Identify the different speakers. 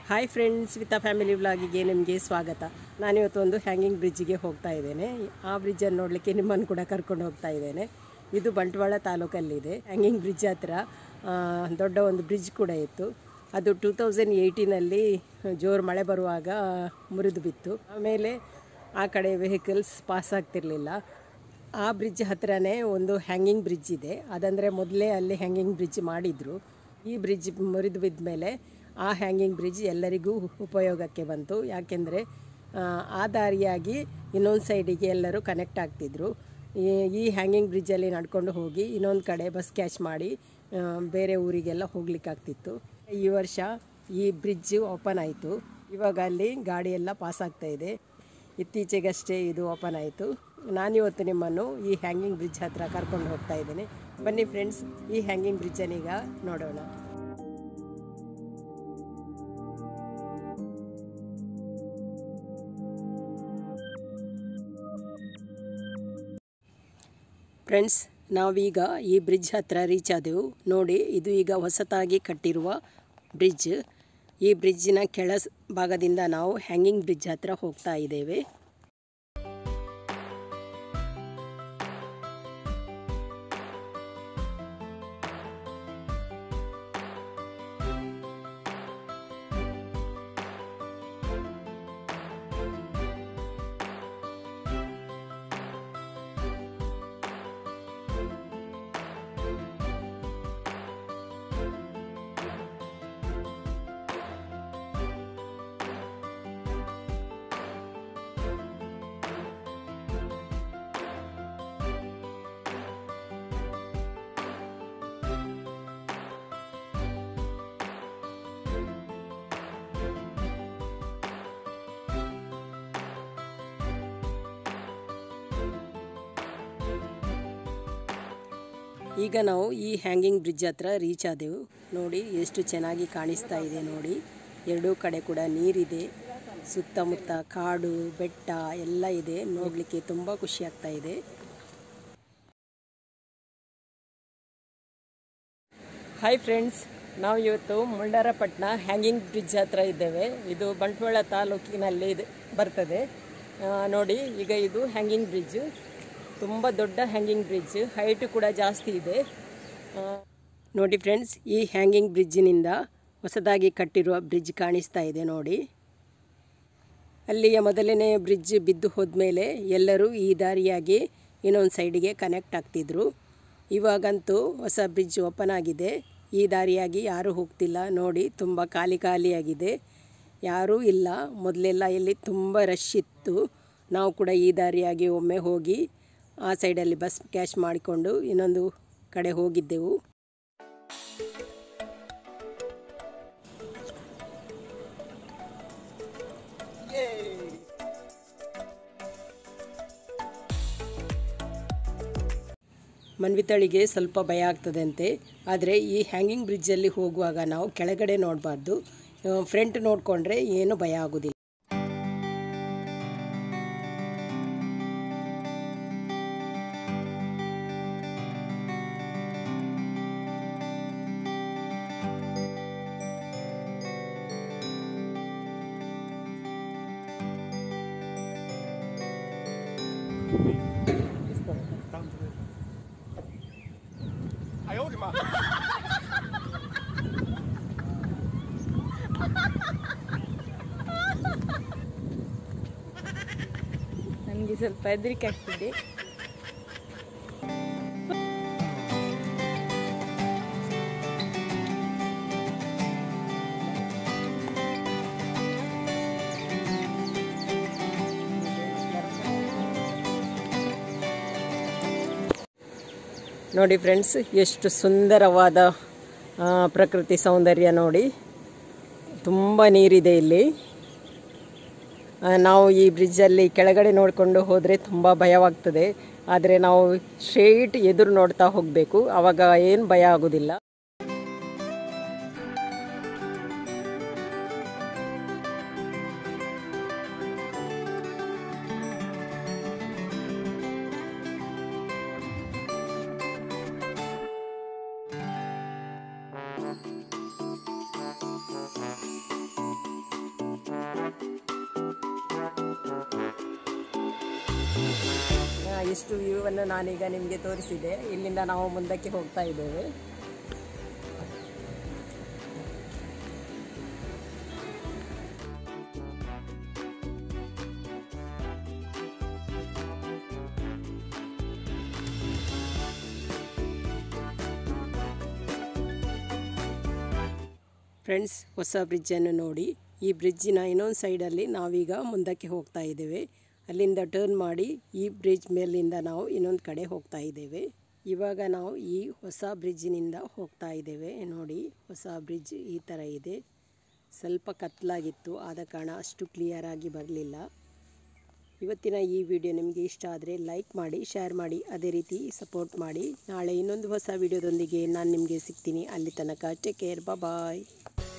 Speaker 1: hi friends with family ವ್ಲಾಗಿಗೆ ನಿಮಗೆ ಸ್ವಾಗತ ನಾನಿವತ್ತು ಒಂದು ಹ್ಯಾಂಗಿಂಗ್ ಬ್ರಿಡ್ಜಿಗೆ ಹೋಗ್ತಾ ಇದ್ದೇನೆ ಆ ಬ್ರಿಡ್ಜನ್ನು ನೋಡಲಿಕ್ಕೆ ನಿಮ್ಮನ್ನು ಕೂಡ ಕರ್ಕೊಂಡು ಹೋಗ್ತಾ ಇದ್ದೇನೆ ಇದು ಬಂಟ್ವಾಳ ತಾಲೂಕಲ್ಲಿದೆ ಹ್ಯಾಂಗಿಂಗ್ ಬ್ರಿಡ್ಜ್ ಹತ್ರ ಆ, ದೊಡ್ಡ ಒಂದು ಬ್ರಿಡ್ಜ್ ಕೂಡ ಇತ್ತು ಅದು ಟೂ ತೌಸಂಡ್ ಏಯ್ಟೀನಲ್ಲಿ ಜೋರು ಮಳೆ ಬರುವಾಗ ಮುರಿದು ಬಿತ್ತು ಆಮೇಲೆ ಆ ಕಡೆ ವೆಹಿಕಲ್ಸ್ ಪಾಸ್ ಆಗ್ತಿರ್ಲಿಲ್ಲ ಆ ಬ್ರಿಡ್ಜ್ ಹತ್ರನೇ ಒಂದು ಹ್ಯಾಂಗಿಂಗ್ ಬ್ರಿಡ್ಜ್ ಇದೆ ಅದಂದರೆ ಮೊದಲೇ ಅಲ್ಲಿ ಹ್ಯಾಂಗಿಂಗ್ ಬ್ರಿಡ್ಜ್ ಮಾಡಿದರು ಈ ಬ್ರಿಡ್ಜ್ ಮುರಿದು ಬಿದ್ದ ಮೇಲೆ ಆ ಹ್ಯಾಂಗಿಂಗ್ ಬ್ರಿಡ್ಜ್ ಎಲ್ಲರಿಗೂ ಉಪಯೋಗಕ್ಕೆ ಬಂತು ಯಾಕೆಂದರೆ ಆ ದಾರಿಯಾಗಿ ಇನ್ನೊಂದು ಸೈಡಿಗೆ ಎಲ್ಲರೂ ಕನೆಕ್ಟ್ ಆಗ್ತಿದ್ರು ಈ ಈ ಹ್ಯಾಂಗಿಂಗ್ ಬ್ರಿಡ್ಜಲ್ಲಿ ನಡ್ಕೊಂಡು ಹೋಗಿ ಇನ್ನೊಂದು ಕಡೆ ಬಸ್ ಕ್ಯಾಚ್ ಮಾಡಿ ಆ, ಬೇರೆ ಊರಿಗೆಲ್ಲ ಹೋಗ್ಲಿಕ್ಕಾಗ್ತಿತ್ತು ಈ ವರ್ಷ ಈ ಬ್ರಿಡ್ಜ್ ಓಪನ್ ಆಯಿತು ಇವಾಗ ಅಲ್ಲಿ ಗಾಡಿ ಎಲ್ಲ ಪಾಸ್ ಆಗ್ತಾ ಇದೆ ಇತ್ತೀಚೆಗಷ್ಟೇ ಇದು ಓಪನ್ ಆಯಿತು ನಾನಿವತ್ತು ನಿಮ್ಮನ್ನು ಈ ಹ್ಯಾಂಗಿಂಗ್ ಬ್ರಿಡ್ಜ್ ಹತ್ರ ಕರ್ಕೊಂಡು ಹೋಗ್ತಾ ಇದ್ದೇನೆ ಬನ್ನಿ ಫ್ರೆಂಡ್ಸ್ ಈ ಹ್ಯಾಂಗಿಂಗ್ ಬ್ರಿಡ್ಜನ್ನೀಗ ನೋಡೋಣ ಫ್ರೆಂಡ್ಸ್ ನಾವೀಗ ಈ ಬ್ರಿಡ್ಜ್ ಹತ್ರ ರೀಚ್ ಆದೆವು ನೋಡಿ ಇದು ಈಗ ಹೊಸತಾಗಿ ಕಟ್ಟಿರುವ ಬ್ರಿಡ್ಜ್ ಈ ಬ್ರಿಡ್ಜಿನ ಕೆಳ ಸ್- ಭಾಗದಿಂದ ನಾವು ಹ್ಯಾಂಗಿಂಗ್ ಬ್ರಿಡ್ಜ್ ಹತ್ರ ಹೋಗ್ತಾ ಇದ್ದೇವೆ ಈಗ ನಾವು ಈ ಹ್ಯಾಂಗಿಂಗ್ ಬ್ರಿಡ್ಜ್ ಹತ್ರ ರೀಚ್ ಆದೆವು ನೋಡಿ ಎಷ್ಟು ಚೆನ್ನಾಗಿ ಕಾಣಿಸ್ತಾ ಇದೆ ನೋಡಿ ಎರಡೂ ಕಡೆ ಕೂಡ ನೀರಿದೆ ಸುತ್ತಮುತ್ತ ಕಾಡು ಬೆಟ್ಟ ಎಲ್ಲ ಇದೆ ನೋಡಲಿಕ್ಕೆ ತುಂಬ ಖುಷಿ ಆಗ್ತಾ ಇದೆ ಹಾಯ್ ಫ್ರೆಂಡ್ಸ್ ನಾವು ಇವತ್ತು ಮುಳ್ಳಾರಪಟ್ಟಣ ಹ್ಯಾಂಗಿಂಗ್ ಬ್ರಿಡ್ಜ್ ಹತ್ರ ಇದ್ದೇವೆ ಇದು ಬಂಟ್ವಾಳ ತಾಲೂಕಿನಲ್ಲಿ ಇದೆ ಬರ್ತದೆ ಆ, ನೋಡಿ ಈಗ ಇದು ಹ್ಯಾಂಗಿಂಗ್ ಬ್ರಿಡ್ಜ್ ತುಂಬ ದೊಡ್ಡ ಹ್ಯಾಂಗಿಂಗ್ ಬ್ರಿಡ್ಜ್ ಹೈಟ್ ಕೂಡ ಜಾಸ್ತಿ ಇದೆ ಆ, ನೋಡಿ ಫ್ರೆಂಡ್ಸ್ ಈ ಹ್ಯಾಂಗಿಂಗ್ ಬ್ರಿಡ್ಜಿನಿಂದ ಹೊಸದಾಗಿ ಕಟ್ಟಿರುವ ಬ್ರಿಡ್ಜ್ ಕಾಣಿಸ್ತಾ ಇದೆ ನೋಡಿ ಅಲ್ಲಿಯ ಮೊದಲನೇ ಬ್ರಿಡ್ಜ್ ಬಿದ್ದು ಹೋದ್ಮೇಲೆ ಎಲ್ಲರೂ ಈ ದಾರಿಯಾಗಿ ಇನ್ನೊಂದು ಸೈಡಿಗೆ ಕನೆಕ್ಟ್ ಆಗ್ತಿದ್ರು ಇವಾಗಂತೂ ಹೊಸ ಬ್ರಿಡ್ಜ್ ಓಪನ್ ಆಗಿದೆ ಈ ದಾರಿಯಾಗಿ ಯಾರೂ ಹೋಗ್ತಿಲ್ಲ ನೋಡಿ ತುಂಬ ಖಾಲಿ ಖಾಲಿಯಾಗಿದೆ ಯಾರೂ ಇಲ್ಲ ಮೊದಲೆಲ್ಲ ಇಲ್ಲಿ ತುಂಬ ರಶ್ ಇತ್ತು ನಾವು ಕೂಡ ಈ ದಾರಿಯಾಗಿ ಒಮ್ಮೆ ಹೋಗಿ ಆ ಸೈಡಲ್ಲಿ ಬಸ್ ಕ್ಯಾಶ್ ಮಾಡಿಕೊಂಡು ಇನ್ನೊಂದು ಕಡೆ ಹೋಗಿದ್ದೆವು ಮನ್ವಿತಳಿಗೆ ಸ್ವಲ್ಪ ಭಯ ಆಗ್ತದಂತೆ ಆದರೆ ಈ ಹ್ಯಾಂಗಿಂಗ್ ಬ್ರಿಡ್ಜಲ್ಲಿ ಹೋಗುವಾಗ ನಾವು ಕೆಳಗಡೆ ನೋಡಬಾರ್ದು ಫ್ರಂಟ್ ನೋಡಿಕೊಂಡ್ರೆ ಏನು ಭಯ ಆಗೋದಿಲ್ಲ
Speaker 2: ನನಗೆ ಸ್ವಲ್ಪ ಹೆದರಿಕೆ ಆಗ್ತಿದೆ
Speaker 1: ನೋಡಿ ಫ್ರೆಂಡ್ಸ್ ಎಷ್ಟು ಸುಂದರವಾದ ಆ, ಪ್ರಕೃತಿ ಸೌಂದರ್ಯ ನೋಡಿ ತುಂಬ ನೀರಿದೆ ಇಲ್ಲಿ ಆ, ನಾವು ಈ ಬ್ರಿಡ್ಜಲ್ಲಿ ಕೆಳಗಡೆ ನೋಡಿಕೊಂಡು ಹೋದರೆ ತುಂಬ ಭಯವಾಗ್ತದೆ ಆದರೆ ನಾವು ಸ್ಟ್ರೇಟ್ ಎದುರು ನೋಡ್ತಾ ಹೋಗಬೇಕು ಆವಾಗ ಏನು ಭಯ ಆಗೋದಿಲ್ಲ ಆ, ಇಷ್ಟು ವ್ಯೂವನ್ನು ನಾನೀಗ ನಿಮಗೆ ತೋರಿಸಿದೆ ಇಲ್ಲಿಂದ ನಾವು ಮುಂದಕ್ಕೆ ಹೋಗ್ತಾ ಇದ್ದೇವೆ ಫ್ರೆಂಡ್ಸ್ ಹೊಸ ಬ್ರಿಡ್ಜನ್ನು ನೋಡಿ ಈ ಬ್ರಿಡ್ಜಿನ ಇನ್ನೊಂದು ಸೈಡಲ್ಲಿ ನಾವೀಗ ಮುಂದಕ್ಕೆ ಹೋಗ್ತಾ ಇದ್ದೇವೆ ಅಲ್ಲಿಂದ ಟರ್ನ್ ಮಾಡಿ ಈ ಬ್ರಿಡ್ಜ್ ಮೇಲಿಂದ ನಾವು ಇನ್ನೊಂದು ಕಡೆ ಹೋಗ್ತಾ ಇದ್ದೇವೆ ಇವಾಗ ನಾವು ಈ ಹೊಸ ಬ್ರಿಡ್ಜಿನಿಂದ ಹೋಗ್ತಾ ಇದ್ದೇವೆ ನೋಡಿ ಹೊಸ ಬ್ರಿಡ್ಜ್ ಈ ಥರ ಇದೆ ಸ್ವಲ್ಪ ಕತ್ತಲಾಗಿತ್ತು ಆದ ಕಾರಣ ಅಷ್ಟು ಕ್ಲಿಯರಾಗಿ ಬರಲಿಲ್ಲ ಇವತ್ತಿನ ಈ ವಿಡಿಯೋ ನಿಮಗೆ ಇಷ್ಟ ಆದರೆ ಲೈಕ್ ಮಾಡಿ ಶೇರ್ ಮಾಡಿ ಅದೇ ರೀತಿ ಸಪೋರ್ಟ್ ಮಾಡಿ ನಾಳೆ ಇನ್ನೊಂದು ಹೊಸ ವಿಡಿಯೋದೊಂದಿಗೆ ನಾನು ನಿಮಗೆ ಸಿಗ್ತೀನಿ ಅಲ್ಲಿ ತನಕ ಟೇಕ್ ಕೇರ್ ಬಾಯ್